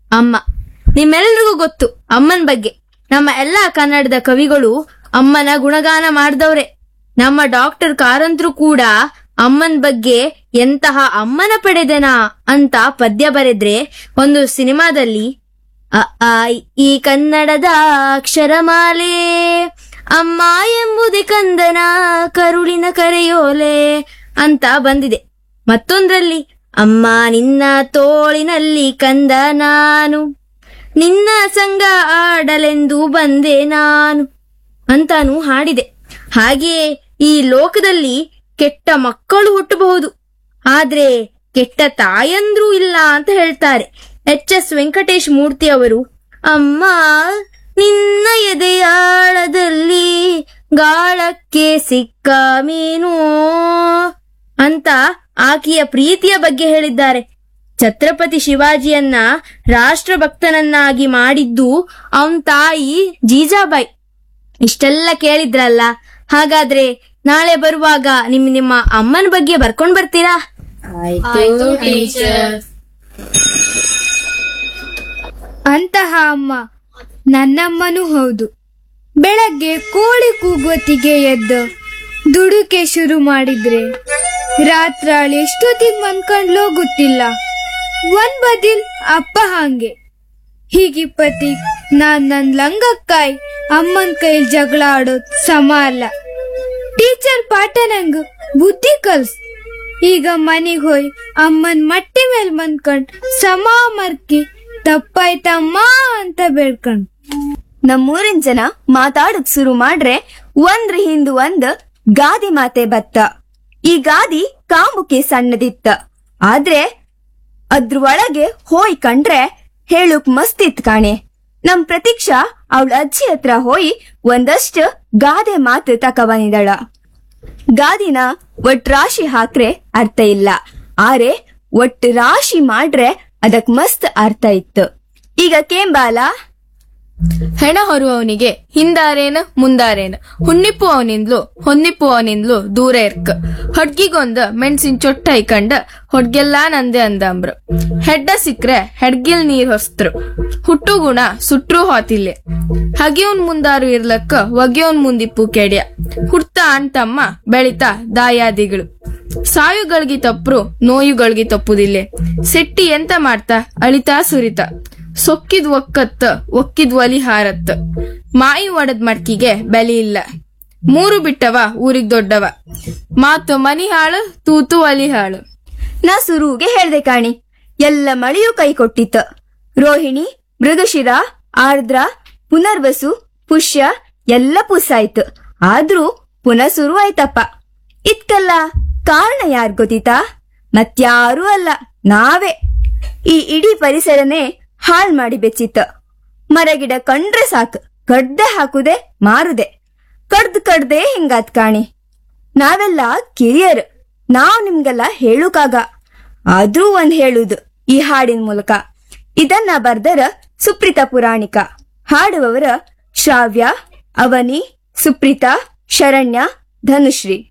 ಅಮ್ಮ ನಿಮ್ಮೆಲ್ರಿಗೂ ಗೊತ್ತು ಅಮ್ಮನ ಬಗ್ಗೆ ನಮ್ಮ ಎಲ್ಲಾ ಕನ್ನಡದ ಕವಿಗಳು ಅಮ್ಮನ ಗುಣಗಾನ ಮಾಡ್ದವ್ರೆ ನಮ್ಮ ಡಾಕ್ಟರ್ ಕಾರಂತ್ರು ಕೂಡ ಅಮ್ಮನ ಬಗ್ಗೆ ಎಂತಹ ಅಮ್ಮನ ಪಡೆದೆನಾ ಅಂತ ಪದ್ಯ ಬರೆದ್ರೆ ಒಂದು ಸಿನಿಮಾದಲ್ಲಿ ಅ ಆ ಇ, ಈ ಕನ್ನಡದ ಅಕ್ಷರಮಾಲೆ ಅಮ್ಮ ಎಂಬುದೇ ಕಂದನ ಕರುಳಿನ ಕರೆಯೋಲೆ ಅಂತ ಬಂದಿದೆ ಮತ್ತೊಂದ್ರಲ್ಲಿ ಅಮ್ಮ ನಿನ್ನ ತೋಳಿನಲ್ಲಿ ಕಂದ ನಾನು ನಿನ್ನ ಸಂಗ ಆಡಲೆಂದು ಬಂದೆ ನಾನು ಅಂತಾನು ಹಾಡಿದೆ ಹಾಗೆಯೇ ಈ ಲೋಕದಲ್ಲಿ ಕೆಟ್ಟ ಮಕ್ಕಳು ಹುಟ್ಟಬಹುದು ಆದ್ರೆ ಕೆಟ್ಟ ತಾಯಂದ್ರೂ ಇಲ್ಲ ಅಂತ ಹೇಳ್ತಾರೆ ಎಚ್ ಎಸ್ ವೆಂಕಟೇಶ್ ಮೂರ್ತಿ ಅವರು ಅಮ್ಮ ನಿನ್ನ ಎದೆಯಾಳದಲ್ಲಿ ಗಾಳಕ್ಕೆ ಸಿಕ್ಕ ಮೀನು ಅಂತ ಆಕೆಯ ಪ್ರೀತಿಯ ಬಗ್ಗೆ ಹೇಳಿದ್ದಾರೆ ಛತ್ರಪತಿ ಶಿವಾಜಿಯನ್ನ ರಾಷ್ಟ್ರಭಕ್ತನನ್ನಾಗಿ ಮಾಡಿದ್ದು ಅವನ್ ತಾಯಿ ಜೀಜಾಬಾಯಿ ಇಷ್ಟೆಲ್ಲ ಕೇಳಿದ್ರಲ್ಲ ಹಾಗಾದ್ರೆ ನಾಳೆ ಬರುವಾಗ ನಿಮ್ ನಿಮ್ಮ ಅಮ್ಮನ ಬಗ್ಗೆ ಬರ್ಕೊಂಡ್ ಬರ್ತೀರಾ ಆಯ್ತು ಟೀಚರ್ ಅಂತಹ ಅಮ್ಮ ನನ್ನಮ್ಮನೂ ಹೌದು ಬೆಳಗ್ಗೆ ಕೋಳಿ ಕೂಗೋತಿಗೆ ಎದ್ದು ದುಡುಕೆ ಶುರು ಮಾಡಿದ್ರೆ ರಾತ್ರಾಳಿ ಎಷ್ಟೊತ್ತಿಗೆ ಮನ್ಕೊಂಡ್ಲೋ ಗೊತ್ತಿಲ್ಲ ಒಂದ್ ಬದಿಲ್ ಅಪ್ಪ ಹಾಂಗೆ ಹೀಗಿಪ್ಪತ್ತಿ ನಾನ್ ನನ್ ಲಂಗಕ್ಕಾಯ್ ಅಮ್ಮನ್ ಕೈಲ್ ಜಗಳ ಆಡೋದ್ ಸಮ ಅಲ್ಲ ಟೀಚರ್ ಪಾಠ ನಂಗ್ ಬುದ್ಧಿ ಕಲ್ಸ್ ಈಗ ಮನಿಗ್ ಹೋಯ್ ಅಮ್ಮನ್ ಮಟ್ಟಿ ಮೇಲ್ ಮನ್ಕೊಂಡ್ ಸಮ ಮರ್ಕಿ ತಪ್ಪಾಯ್ತಮ್ಮ ಅಂತ ಬೇಡ್ಕೊಂಡ್ ನಮ್ಮೂರಿನ ಜನ ಮಾತಾಡಕ್ ಶುರು ಮಾಡ್ರೆ ಒಂದ್ರ ಹಿಂದು ಒಂದ್ ಗಾದಿ ಮಾತೆ ಬತ್ತ ಈ ಗಾದಿ ಕಾಮುಕೆ ಸಣ್ಣದಿತ್ತ ಆದ್ರೆ ಅದ್ರೊಳಗೆ ಹೋಯ್ ಕಂಡ್ರೆ ಹೇಳುಕ್ ಮಸ್ತಿತ್ ಕಾಣೆ ನಮ್ ಪ್ರತೀಕ್ಷಾ ಅವಳ ಅಜ್ಜಿ ಹತ್ರ ಹೋಯಿ ಒಂದಷ್ಟು ಗಾದೆ ಮಾತು ತಕಬಂದಿದಳ ಗಾದಿನ ಒಟ್ ರಾಶಿ ಹಾಕ್ರೆ ಅರ್ಥ ಇಲ್ಲ ಆರೆ ಒಟ್ ರಾಶಿ ಮಾಡ್ರೆ ಅದಕ್ ಮಸ್ತ್ ಅರ್ಥ ಇತ್ತು ಈಗ ಕೇಂಬಾಲ ಹೆಣ ಹೊರುವವನಿಗೆ ಹಿಂದಾರೇನ ಮುಂದಾರೇನ ಹುಣ್ಣಿಪ್ಪು ಅವನಿಂದ್ಲು ಹೊನ್ನಿಪ್ಪು ಅವನಿಂದ್ಲು ದೂರ ಇರ್ಕ ಹೊಡ್ಗಿಗೊಂದ ಮೆಣಸಿನ ಚೊಟ್ಟ ಐಕಂಡ ಹೊಡ್ಗೆಲ್ಲಾ ನಂದೆ ಅಂದಂಬ್ರು ಹೆಡ್ಡ ಸಿಕ್ರೆ ಹೆಡ್ಗಿಲ್ ನೀರ್ ಹೊಸ್ತರು ಹುಟ್ಟು ಗುಣ ಸುಟ್ರು ಹೋತಿಲ್ಲೆ ಹಗಿಯವನ್ ಮುಂದಾರು ಇರ್ಲಕ್ಕ ಒಗೆಯವನ್ ಮುಂದಿಪ್ಪು ಕೆಡ್ಯ ಹುಡ್ತ ಅಣ್ತಮ್ಮ ಬೆಳಿತಾ ದಾಯಾದಿಗಳು ಸಾಯುಗಳಿಗೆ ತಪ್ಪರು ನೋಯುಗಳಿಗೆ ತಪ್ಪುದಿಲ್ಲೆ ಸೆಟ್ಟಿ ಎಂತ ಮಾಡ್ತಾ ಅಳಿತಾ ಸುರಿತ ಸೊಕ್ಕಿದ್ ಒಕ್ಕತ್ತ ಒಕ್ಕಿದ್ ಒಲಿ ಹಾರತ್ತ ಮಾಯಿ ಒಡದ್ ಮಡ್ಕಿಗೆ ಬೆಲೆ ಇಲ್ಲ ಮೂರು ಬಿಟ್ಟವ ಊರಿಗ್ ದೊಡ್ಡವ ಮಾತು ಮನಿ ಹಾಳು ತೂತು ಒಲಿ ಹಾಳು ನಾ ಸುರುಗೆ ಹೇಳ್ದೆ ಕಾಣಿ ಎಲ್ಲ ಮಳೆಯೂ ಕೈ ಕೊಟ್ಟಿತ್ತ ರೋಹಿಣಿ ಮೃಗಶಿರ ಆರ್ದ್ರ ಪುನರ್ವಸು ಪುಷ್ಯ ಎಲ್ಲ ಪುಸ್ಸಾಯ್ತು ಆದ್ರೂ ಪುನಃ ಶುರು ಆಯ್ತಪ್ಪ ಇದ್ಕಲ್ಲ ಕಾರಣ ಯಾರ್ ಗೊತ್ತಿತಾ ಮತ್ಯಾರೂ ಅಲ್ಲ ನಾವೇ ಈ ಇಡೀ ಪರಿಸರನೇ ಹಾಳ್ ಮಾಡಿ ಬೆಚ್ಚಿತ್ತ ಮರಗಿಡ ಕಂಡ್ರೆ ಸಾಕು ಕಡ್ದೆ ಹಾಕುದೆ ಮಾರುದೆ ಕಡ್ದ್ ಕಡ್ದೆ ಹಿಂಗಾತ್ ಕಾಣಿ ನಾವೆಲ್ಲ ಕಿರಿಯರ್ ನಾವ್ ನಿಮ್ಗೆಲ್ಲ ಹೇಳುಕಾಗ ಆದ್ರೂ ಒಂದ್ ಹೇಳುದು ಈ ಹಾಡಿನ ಮೂಲಕ ಇದನ್ನ ಬರ್ದರ ಸುಪ್ರೀತ ಪುರಾಣಿಕ ಹಾಡುವವರ ಶ್ರಾವ್ಯ ಅವನಿ ಸುಪ್ರೀತಾ ಶರಣ್ಯ ಧನುಶ್ರೀ